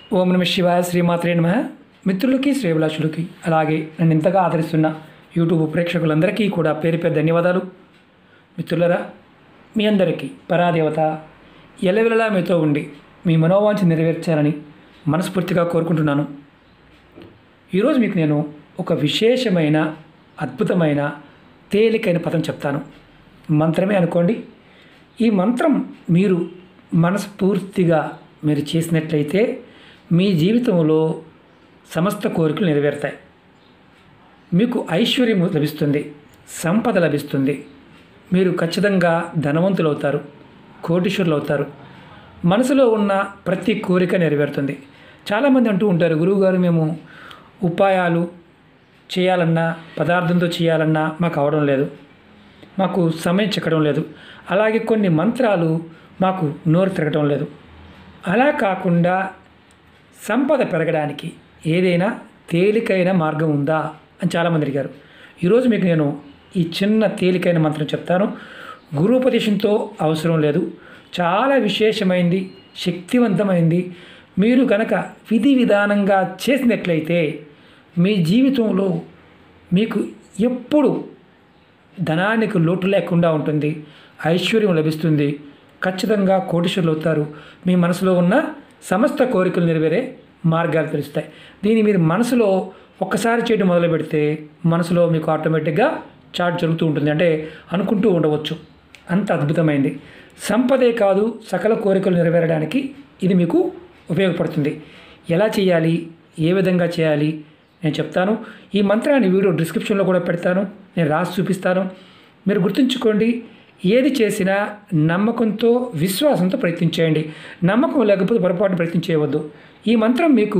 ఓం నమ శివాయ శ్రీమాత్రే నమ మిత్రులకి శ్రేభిలాషులకి అలాగే నన్ను ఇంతగా ఆదరిస్తున్న యూట్యూబ్ ప్రేక్షకులందరికీ కూడా పేరు పేరు ధన్యవాదాలు మిత్రులరా మీ అందరికీ పరాదేవత ఎల్లవెల్లలా మీతో ఉండి మీ మనోవాంఛ నెరవేర్చాలని మనస్ఫూర్తిగా కోరుకుంటున్నాను ఈరోజు మీకు నేను ఒక విశేషమైన అద్భుతమైన తేలికైన పదం చెప్తాను మంత్రమే అనుకోండి ఈ మంత్రం మీరు మనస్ఫూర్తిగా మీరు చేసినట్లయితే మీ జీవితంలో సమస్త కోరికలు నెరవేరుతాయి మీకు ఐశ్వర్యం లభిస్తుంది సంపద లభిస్తుంది మీరు ఖచ్చితంగా ధనవంతులు అవుతారు కోటీశ్వరులు అవుతారు మనసులో ఉన్న ప్రతి కోరిక నెరవేరుతుంది చాలామంది అంటూ ఉంటారు గురువుగారు మేము ఉపాయాలు చేయాలన్నా పదార్థంతో చేయాలన్నా మాకు అవడం లేదు మాకు సమయం చిక్కడం లేదు అలాగే కొన్ని మంత్రాలు మాకు నోరు తిరగడం లేదు అలా కాకుండా సంపద పెరగడానికి ఏదైనా తేలికైన మార్గం ఉందా అని చాలామంది అడిగారు ఈరోజు మీకు నేను ఈ చిన్న తేలికైన మంత్రం చెప్తాను గురుపదేశంతో అవసరం లేదు చాలా విశేషమైంది శక్తివంతమైంది మీరు కనుక విధి విధానంగా చేసినట్లయితే మీ జీవితంలో మీకు ఎప్పుడు ధనానికి లోటు లేకుండా ఉంటుంది ఐశ్వర్యం లభిస్తుంది ఖచ్చితంగా కోటీశ్వరులు అవుతారు మీ మనసులో ఉన్న సమస్త కోరికలు నెరవేరే మార్గాలు తెలుస్తాయి దీన్ని మీరు మనసులో ఒక్కసారి చేయడం మొదలు పెడితే మనసులో మీకు ఆటోమేటిక్గా చాట్ జరుగుతూ ఉంటుంది అంటే అనుకుంటూ ఉండవచ్చు అంత అద్భుతమైంది సంపదే కాదు సకల కోరికలు నెరవేరడానికి ఇది మీకు ఉపయోగపడుతుంది ఎలా చేయాలి ఏ విధంగా చేయాలి నేను చెప్తాను ఈ మంత్రాన్ని వీడియో డిస్క్రిప్షన్లో కూడా పెడతాను నేను రాసి చూపిస్తాను మీరు గుర్తుంచుకోండి ఏది చేసినా నమ్మకంతో విశ్వాసంతో ప్రయత్నించేయండి నమ్మకం లేకపోతే పొరపాటు ప్రయత్నం చేయవద్దు ఈ మంత్రం మీకు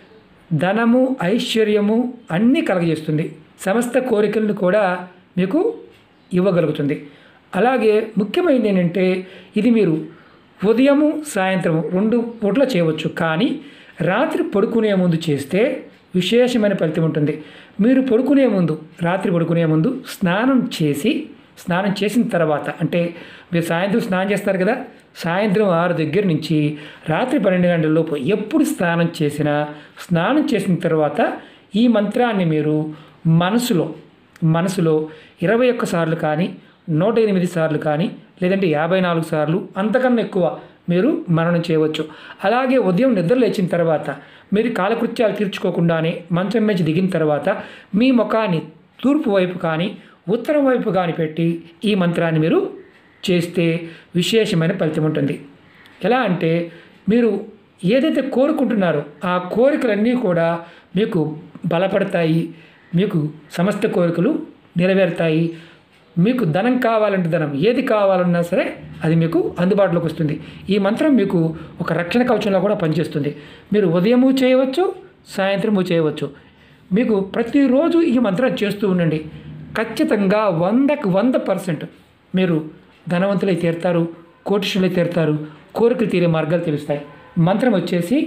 ధనము ఐశ్వర్యము అన్నీ కలగజేస్తుంది సమస్త కోరికలను కూడా మీకు ఇవ్వగలుగుతుంది అలాగే ముఖ్యమైనది ఏంటంటే ఇది మీరు ఉదయము సాయంత్రము రెండు పూట్ల చేయవచ్చు కానీ రాత్రి పడుకునే ముందు చేస్తే విశేషమైన ఫలితం ఉంటుంది మీరు పడుకునే ముందు రాత్రి పడుకునే ముందు స్నానం చేసి స్నానం చేసిన తర్వాత అంటే మీరు సాయంత్రం స్నానం చేస్తారు కదా సాయంత్రం ఆరు దగ్గర నుంచి రాత్రి పన్నెండు గంటల లోపు ఎప్పుడు స్నానం చేసినా స్నానం చేసిన తర్వాత ఈ మంత్రాన్ని మీరు మనసులో మనసులో ఇరవై ఒక్క సార్లు కానీ నూట ఎనిమిది సార్లు కానీ లేదంటే యాభై నాలుగు సార్లు అంతకన్నా ఎక్కువ మీరు మరణం చేయవచ్చు అలాగే ఉదయం నిద్ర లేచిన తర్వాత మీరు కాలకృత్యాలు తీర్చుకోకుండానే మంచం మీద దిగిన తర్వాత మీ ముఖాన్ని తూర్పు వైపు కానీ ఉత్తరం వైపు కానీ పెట్టి ఈ మంత్రాన్ని మీరు చేస్తే విశేషమైన ఫలితం ఉంటుంది ఎలా అంటే మీరు ఏదైతే కోరుకుంటున్నారో ఆ కోరికలన్నీ కూడా మీకు బలపడతాయి మీకు సమస్త కోరికలు నెరవేరుతాయి మీకు ధనం కావాలంటే ధనం ఏది కావాలన్నా సరే అది మీకు అందుబాటులోకి వస్తుంది ఈ మంత్రం మీకు ఒక రక్షణ కవచంలో కూడా పనిచేస్తుంది మీరు ఉదయము చేయవచ్చు సాయంత్రము చేయవచ్చు మీకు ప్రతిరోజు ఈ మంత్రం చేస్తూ ఉండండి ఖచ్చితంగా వందకు వంద పర్సెంట్ మీరు ధనవంతులై తీరుతారు కోటిషులై తీరుతారు కోరికలు తీరే మార్గాలు తెలుస్తాయి మంత్రం వచ్చేసి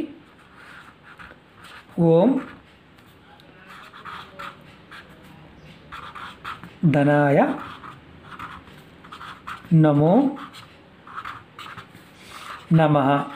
ఓం ధనాయ నమో నమ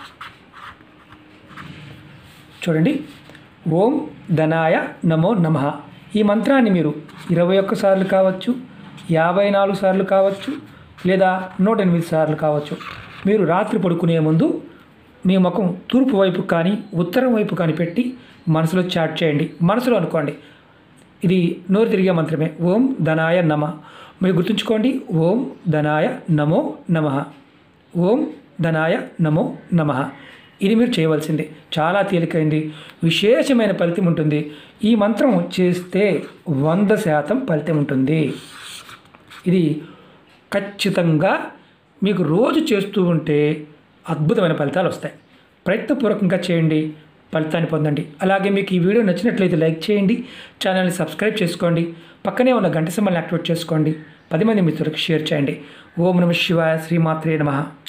చూడండి ఓం ధనాయ నమో నమ ఈ మంత్రాన్ని మీరు ఇరవై ఒక్క సార్లు కావచ్చు యాభై నాలుగు సార్లు కావచ్చు లేదా నూట ఎనిమిది సార్లు కావచ్చు మీరు రాత్రి పడుకునే ముందు మీ ముఖం తూర్పు వైపు కానీ ఉత్తరం వైపు కానీ పెట్టి మనసులో చాట్ చేయండి మనసులో అనుకోండి ఇది నోరు తిరిగే మంత్రమే ఓం ధనాయ నమ మీరు గుర్తుంచుకోండి ఓం ధనాయ నమో నమ ఓం ధనాయ నమో నమ ఇది మీరు చేయవలసింది చాలా తేలికైంది విశేషమైన ఫలితం ఉంటుంది ఈ మంత్రం చేస్తే వంద శాతం ఫలితం ఉంటుంది ఇది ఖచ్చితంగా మీకు రోజు చేస్తూ ఉంటే అద్భుతమైన ఫలితాలు వస్తాయి ప్రయత్నపూర్వకంగా చేయండి ఫలితాన్ని పొందండి అలాగే మీకు ఈ వీడియో నచ్చినట్లయితే లైక్ చేయండి ఛానల్ని సబ్స్క్రైబ్ చేసుకోండి పక్కనే ఉన్న గంట సింబల్ని యాక్టివేట్ చేసుకోండి పది మంది మిత్రులకు షేర్ చేయండి ఓం నమ శివాయ శ్రీమాత్రే నమః